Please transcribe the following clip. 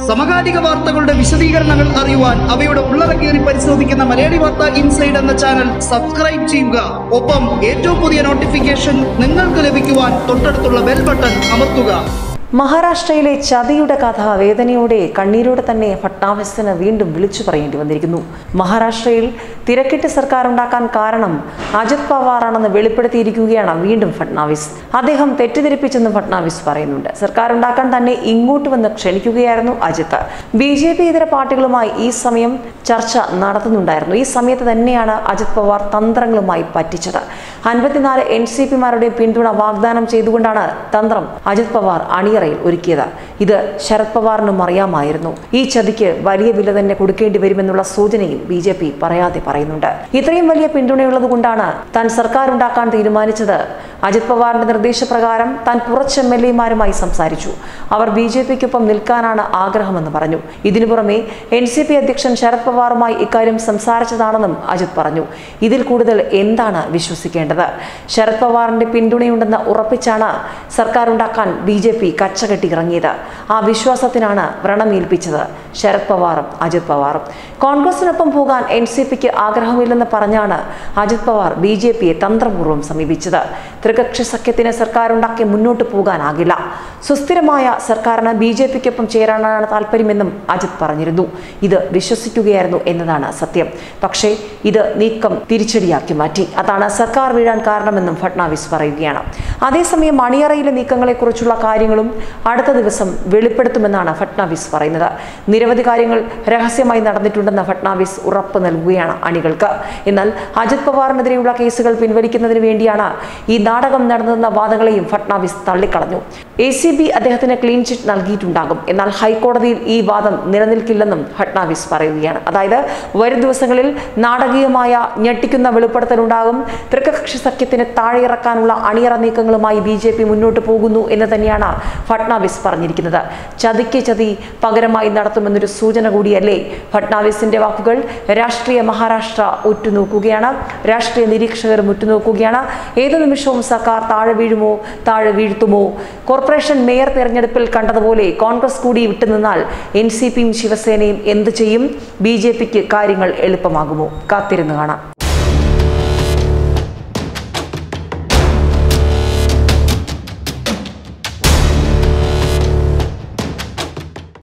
സമകാലിക വാർത്തകളുടെ വിശദീകരണങ്ങൾ അറിയുവാൻ അവയുടെ ഉള്ളടക്കേറി പരിശോധിക്കുന്ന മലയാളി വാർത്ത ഇൻസൈഡ് എന്ന ചാനൽ സബ്സ്ക്രൈബ് ചെയ്യുക ഒപ്പം ഏറ്റവും പുതിയ നോട്ടിഫിക്കേഷൻ നിങ്ങൾക്ക് ലഭിക്കുവാൻ തൊട്ടടുത്തുള്ള ബെൽ ബട്ടൺ അമർത്തുക മഹാരാഷ്ട്രയിലെ ചതിയുടെ കഥ വേദനയോടെ കണ്ണീരോടെ തന്നെ ഫട്നാവിസിന് വീണ്ടും വിളിച്ചു പറയേണ്ടി വന്നിരിക്കുന്നു മഹാരാഷ്ട്രയിൽ തിരക്കിട്ട് സർക്കാർ ഉണ്ടാക്കാൻ കാരണം അജിത് പവാറാണെന്ന് വെളിപ്പെടുത്തിയിരിക്കുകയാണ് വീണ്ടും ഫട്നാവിസ് അദ്ദേഹം തെറ്റിദ്ധരിപ്പിച്ചെന്ന് ഫട്നാവിസ് പറയുന്നുണ്ട് സർക്കാർ ഉണ്ടാക്കാൻ തന്നെ ഇങ്ങോട്ട് വന്ന് ക്ഷണിക്കുകയായിരുന്നു അജിത്ത് ബി ജെ പി ഇതര പാർട്ടികളുമായി ഈ സമയം ചർച്ച നടത്തുന്നുണ്ടായിരുന്നു ഈ സമയത്ത് തന്നെയാണ് അജിത് പവാർ തന്ത്രങ്ങളുമായി പറ്റിച്ചത് അൻപത്തിനാല് എൻ സി പിമാരുടെ പിന്തുണ വാഗ്ദാനം ചെയ്തുകൊണ്ടാണ് തന്ത്രം അജിത് പവാർ അണിയറയിൽ ഒരുക്കിയത് ഇത് ശരത് പവാറിനും അറിയാമായിരുന്നു ഈ ചതിക്ക് വലിയ വില തന്നെ കൊടുക്കേണ്ടി വരുമെന്നുള്ള സൂചനയും ബി ജെ പി പറയാതെ പറയുന്നുണ്ട് ഇത്രയും വലിയ പിന്തുണയുള്ളത് കൊണ്ടാണ് താൻ സർക്കാർ ഉണ്ടാക്കാൻ തീരുമാനിച്ചത് അജിത് പവാറിന്റെ നിർദ്ദേശപ്രകാരം താൻ കുറച്ച് എം എൽ എമാരുമായി സംസാരിച്ചു അവർ ബി ജെ പിക്കൊപ്പം നിൽക്കാനാണ് ആഗ്രഹമെന്ന് പറഞ്ഞു ഇതിനു പുറമെ എൻ സി പി അധ്യക്ഷൻ ശരത് പവാറുമായി ഇക്കാര്യം സംസാരിച്ചതാണെന്നും അജിത് പറഞ്ഞു ഇതിൽ കൂടുതൽ എന്താണ് വിശ്വസിക്കേണ്ടത് ശരത് പവാറിന്റെ പിന്തുണയുണ്ടെന്ന് ഉറപ്പിച്ചാണ് സർക്കാർ ഉണ്ടാക്കാൻ ബി ജെ പി കച്ചകെട്ടി ഇറങ്ങിയത് ആ വിശ്വാസത്തിനാണ് വ്രണമേൽപ്പിച്ചത് ശരത് പവാറും അജിത് പവാറും കോൺഗ്രസിനൊപ്പം പോകാൻ എൻ സി പിക്ക് ആഗ്രഹമില്ലെന്ന് പറഞ്ഞാണ് അജിത് പവാർ ബി ജെ പിയെ തന്ത്രപൂർവ്വം സമീപിച്ചത് ത്രികക്ഷി സഖ്യത്തിന് സർക്കാർ ഉണ്ടാക്കി മുന്നോട്ട് പോകാനാകില്ല സുസ്ഥിരമായ സർക്കാരിന് ബി ജെ പിക്കൊപ്പം ചേരാനാണ് താല്പര്യമെന്നും അജിത് പറഞ്ഞിരുന്നു ഇത് വിശ്വസിക്കുകയായിരുന്നു എന്നതാണ് സത്യം പക്ഷേ ഇത് നീക്കം തിരിച്ചടിയാക്കി മാറ്റി അതാണ് സർക്കാർ വീഴാൻ കാരണമെന്നും ഫട്നാവിസ് പറയുകയാണ് അതേസമയം അണിയറയിലെ നീക്കങ്ങളെക്കുറിച്ചുള്ള കാര്യങ്ങളും അടുത്ത ദിവസം വെളിപ്പെടുത്തുമെന്നാണ് ഫട്നാവിസ് പറയുന്നത് നിരവധി കാര്യങ്ങൾ രഹസ്യമായി നടന്നിട്ടുണ്ടെന്ന് ഫട്നാവിസ് ഉറപ്പ് നൽകുകയാണ് അണികൾക്ക് എന്നാൽ അജിത് പവാറിനെതിരെയുള്ള കേസുകൾ പിൻവലിക്കുന്നതിന് വേണ്ടിയാണ് ഈ നാടകം നടന്നതെന്ന വാദങ്ങളെയും ഫട്നാവിസ് തള്ളിക്കളഞ്ഞു എ സി ബി അദ്ദേഹത്തിന് ക്ലീൻ ചിറ്റ് നൽകിയിട്ടുണ്ടാകും എന്നാൽ ഹൈക്കോടതിയിൽ ഈ വാദം നിലനിൽക്കില്ലെന്നും ഫട്നാവിസ് പറയുകയാണ് അതായത് വരും ദിവസങ്ങളിൽ നാടകീയമായ ഞെട്ടിക്കുന്ന വെളിപ്പെടുത്തലുണ്ടാകും തൃക്കകക്ഷി സഖ്യത്തിന് താഴെയിറക്കാനുള്ള അണിയറ നീക്കങ്ങളുമായി ബി ജെ പി മുന്നോട്ട് പോകുന്നു എന്ന് തന്നെയാണ് ഫട്നാവിസ് പറഞ്ഞിരിക്കുന്നത് ചതിക്ക് ചതി പകരമായി നടത്തുമെന്നൊരു സൂചന കൂടിയല്ലേ ഫട്നാവിസിന്റെ വാക്കുകൾ രാഷ്ട്രീയ മഹാരാഷ്ട്ര ഉറ്റുനോക്കുകയാണ് രാഷ്ട്രീയ നിരീക്ഷകരും ഉറ്റുനോക്കുകയാണ് ഏതു നിമിഷവും സർക്കാർ താഴെ വീഴുമോ താഴെ വീഴ്ത്തുമോ കോർപ്പറേഷൻ മേയർ തെരഞ്ഞെടുപ്പിൽ കണ്ടതുപോലെ കോൺഗ്രസ് കൂടി വിട്ടുനിന്നാൽ എൻ സി പിയും ശിവസേനയും എന്ത് ചെയ്യും ബി ജെ പിക്ക് കാര്യങ്ങൾ എളുപ്പമാകുമോ കാത്തിരുന്ന് കാണാം